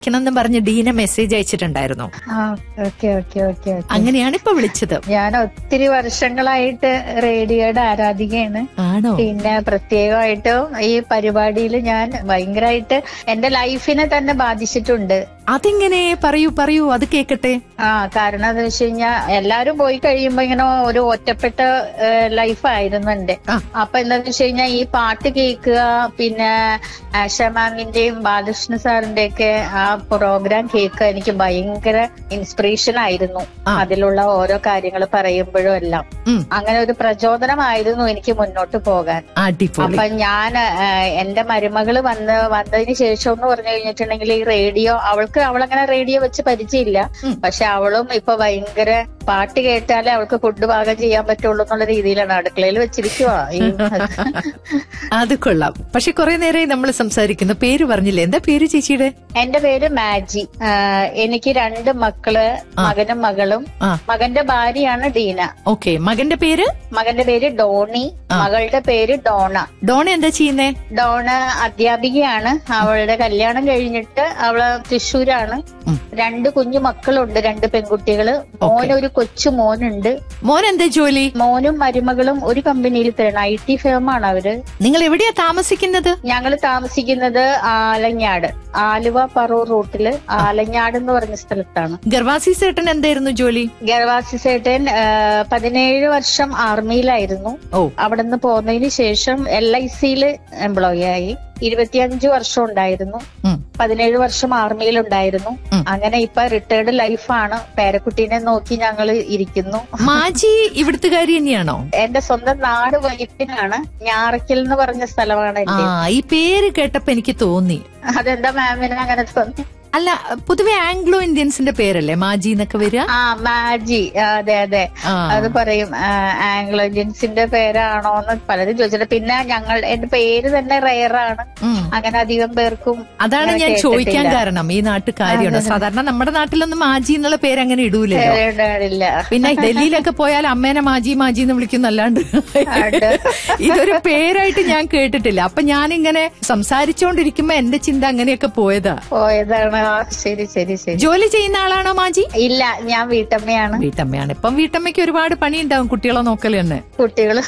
ണെന്നും പറഞ്ഞ് ഡീന മെസ്സേജ് അയച്ചിട്ടുണ്ടായിരുന്നു ആ ഓക്കെ ഓക്കെ ഓക്കെ ഓക്കെ അങ്ങനെയാണ് ഇപ്പൊ വിളിച്ചത് ഞാൻ ഒത്തിരി വർഷങ്ങളായിട്ട് റേഡിയോയുടെ ആരാധികയാണ് ആണോ പിന്നെ പ്രത്യേകമായിട്ടും ഈ പരിപാടിയിൽ ഞാൻ ഭയങ്കരമായിട്ട് എന്റെ ലൈഫിനെ തന്നെ ബാധിച്ചിട്ടുണ്ട് അതെങ്ങനെ പറയൂ പറയൂ അത് കേക്കട്ടെ ആ കാരണം എന്താ വെച്ച് കഴിഞ്ഞാൽ എല്ലാരും പോയി കഴിയുമ്പോ ഇങ്ങനെ ഒരു ഒറ്റപ്പെട്ട ലൈഫായിരുന്നു എന്റെ ആ. അപ്പൊ എന്താന്ന് വെച്ച് കഴിഞ്ഞാൽ ഈ പാട്ട് കേൾക്കുക പിന്നെ ആശ മാമിന്റെയും ബാലകൃഷ്ണ സാറിന്റെ ഒക്കെ ആ പ്രോഗ്രാം കേൾക്കുക എനിക്ക് ഭയങ്കര ഇൻസ്പിറേഷൻ ആയിരുന്നു ആ. അതിലുള്ള ഓരോ കാര്യങ്ങൾ പറയുമ്പോഴും എല്ലാം ഉം, അങ്ങനെ ഒരു പ്രചോദനമായിരുന്നു എനിക്ക് മുന്നോട്ട് പോകാൻ അടിപൊളി അപ്പൊ ഞാൻ ആ, എന്റെ മരുമകള് വന്ന് വന്നതിന് ശേഷം എന്ന് പറഞ്ഞു കഴിഞ്ഞിട്ടുണ്ടെങ്കിൽ ഈ റേഡിയോ അവൾക്ക് അവളങ്ങനെ റേഡിയോ വെച്ച് പരിചയമില്ല ഉം. പക്ഷെ അവളും ഇപ്പൊ ഭയങ്കര പാട്ട് കേട്ടാലേ അവൾക്ക് ഫുഡ് പാകം ചെയ്യാൻ പറ്റുള്ളൂ എന്നുള്ള രീതിയിലാണ് അടുക്കളയിൽ വെച്ചിരിക്കുവാ ഈ അത് കൊള്ളാം പക്ഷെ കുറെ നേരമായി നമ്മൾ സംസാരിക്കുന്നു പേര് പറഞ്ഞില്ലേ എന്താ പേര് ചേച്ചിയുടെ എന്റെ പേര് മാജി ആ, എനിക്ക് രണ്ട് മക്കള് മകനും മകളും ആ മകന്റെ ഭാര്യയാണ് ഡീന ഓക്കെ മകന്റെ പേര് മകന്റെ പേര് ഡോണി മകളുടെ പേര് ഡോണ ഡോണ എന്താ ചെയ്യുന്നേ ഡോണ അധ്യാപികയാണ് അവളുടെ കല്യാണം കഴിഞ്ഞിട്ട് അവള് തൃശ്ശൂരാണ് ഉം. രണ്ട് കുഞ്ഞു മക്കളുണ്ട് രണ്ട് പെൺകുട്ടികള് മോനൊരു കൊച്ചു മോനുണ്ട് മോൻ എന്താ ജോലി മോനും മരുമകളും ഒരു കമ്പനിയിൽ തരണം ഐ ടി ഫേമാണ് അവര് നിങ്ങൾ എവിടെയാ താമസിക്കുന്നത് ഞങ്ങൾ താമസിക്കുന്നത് ആലഞ്ഞാട് ആലുവ പറൂർ റൂട്ടില് ആലഞ്ഞാട് എന്ന് പറഞ്ഞ സ്ഥലത്താണ് ഗർവാസി സേട്ടൻ എന്തായിരുന്നു ജോലി ഗർവാസി സേട്ടൻ ആ, പതിനേഴ് വർഷം ആർമിയിലായിരുന്നു ഓ അവിടുന്ന് പോന്നതിന് ശേഷം എൽ ഐ സിയിൽ എംപ്ലോയി ആയി ഇരുപത്തിയഞ്ച് വർഷം ഉണ്ടായിരുന്നു ഉം. പതിനേഴ് വർഷം ആർമിയിലുണ്ടായിരുന്നു ഉം. അങ്ങനെ ഇപ്പൊ റിട്ടയർഡ് ലൈഫാണ് പേരക്കുട്ടീനെ നോക്കി ഞങ്ങൾ ഇരിക്കുന്നു മാജി ഇവിടുത്തുകാരി തന്നെയാണോ എന്റെ സ്വന്തം നാട് വൈപ്പിനാണ് ഞാറയ്ക്കൽ എന്ന് പറഞ്ഞ സ്ഥലമാണ് ആ എന്റെ ഈ പേര് കേട്ടപ്പോ എനിക്ക് തോന്നി അതെന്താ മാമിന് അങ്ങനെ തോന്നി അല്ല പൊതുവെ ആംഗ്ലോ ഇന്ത്യൻസിന്റെ പേരല്ലേ മാജി എന്നൊക്കെ വരിക ആ മാജി ആ, അതെ അതെ ആ. അത് പറയും ആംഗ്ലോ ഇന്ത്യൻസിന്റെ പേരാണോ എന്ന് പലരും ചോദിച്ചിട്ട് പിന്നെ ഞങ്ങൾ എന്റെ പേര് തന്നെ റെയറാണ് ഉം. അങ്ങനെ അധികം പേർക്കും അതാണ് അങ്ങനെ ഞാൻ ചോദിക്കാൻ കേട്ടിട്ടില്ല. കാരണം ഈ നാട്ടുകാരിയാണ് സാധാരണ നമ്മുടെ നാട്ടിലൊന്നും മാജി എന്നുള്ള പേര് അങ്ങനെ ഇടൂലല്ലോ കേട്ടിട്ടില്ല. പിന്നെ ഡൽഹിയിലൊക്കെ പോയാൽ അമ്മേനെ മാജി മാജി എന്ന് വിളിക്കുന്നല്ലാണ്ട് ഉണ്ട്. ഇതൊരു പേരായിട്ട് ഞാൻ കേട്ടിട്ടില്ല അപ്പൊ ഞാനിങ്ങനെ സംസാരിച്ചോണ്ടിരിക്കുമ്പോ എന്റെ ചിന്ത അങ്ങനെയൊക്കെ പോയതാ പോയതാണ് ആ, ശരി ശരി ശരി ജോലി ചെയ്യുന്ന ആളാണോ മാജി ഇല്ല ഞാൻ വീട്ടമ്മയാണ് വീട്ടമ്മയാണ് ഇപ്പം വീട്ടമ്മയ്ക്ക് ഒരുപാട് പണിയുണ്ടാവും കുട്ടികളെ നോക്കല് തന്നെ കുട്ടികള്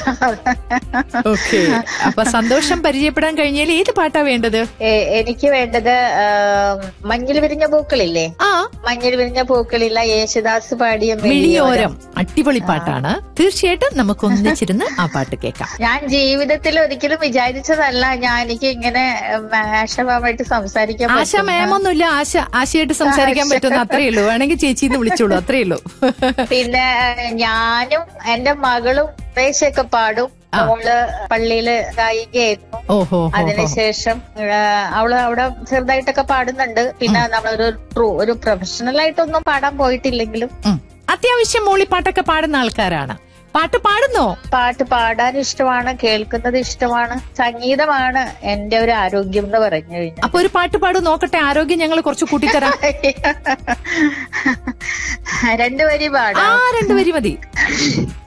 ഓക്കെ അപ്പൊ സന്തോഷം പരിചയപ്പെടാൻ കഴിഞ്ഞാൽ ഏത് പാട്ടാ വേണ്ടത് എ- എനിക്ക് വേണ്ടത് ആ, മഞ്ഞിൽ വിരിഞ്ഞ പൂക്കളില്ലേ ആ മഞ്ഞിൽ വിരിഞ്ഞ പൂക്കളില്ല യേശുദാസ് പാടിയ മെലിയോരം മിളിയോരം അടിപൊളി പാട്ടാണ് തീർച്ചയായിട്ടും നമുക്ക് ഒന്നിച്ചിരുന്ന് ആ പാട്ട് കേൾക്കാം ഞാൻ ജീവിതത്തിൽ ഒരിക്കലും വിചാരിച്ചതല്ല ഞാൻ എനിക്ക് ഇങ്ങനെ ആശമായിട്ട് സംസാരിക്കാൻ ആശ പറ്റുന്ന- മേമൊന്നുമില്ല ആശ ആശയായിട്ട് സംസാരിക്കാൻ പറ്റുന്ന അത്രേ ഉള്ളൂ വേണമെങ്കിൽ ചേച്ചിന്ന് വിളിച്ചോളൂ അത്രേ ഉള്ളൂ പിന്നെ ഞാനും എന്റെ മകളും കുറേശ്ശൊക്കെ പാടും അവള് പള്ളിയില് ഗായികയായിരുന്നു ഓഹോ അതിനുശേഷം ആ, അവള് അവിടെ ചെറുതായിട്ടൊക്കെ പാടുന്നുണ്ട് പിന്നെ നമ്മളൊരു ട്രൂ ഒരു പ്രൊഫഷണൽ ആയിട്ടൊന്നും പാടാൻ പോയിട്ടില്ലെങ്കിലും ഉം. അത്യാവശ്യം മൂളിപ്പാട്ടൊക്കെ പാടുന്ന ആൾക്കാരാണ് പാട്ട് പാടുന്നോ പാട്ട് പാടാൻ ഇഷ്ടമാണ് കേൾക്കുന്നത് ഇഷ്ടമാണ് സംഗീതമാണ് എന്റെ ഒരു ആരോഗ്യം എന്ന് പറഞ്ഞു കഴിഞ്ഞാൽ അപ്പൊ ഒരു പാട്ട് പാടൂ നോക്കട്ടെ ആരോഗ്യം ഞങ്ങൾ കുറച്ച് കൂട്ടിത്തരാം രണ്ടുപേരും ആ പാടാം രണ്ടുപേരി മതി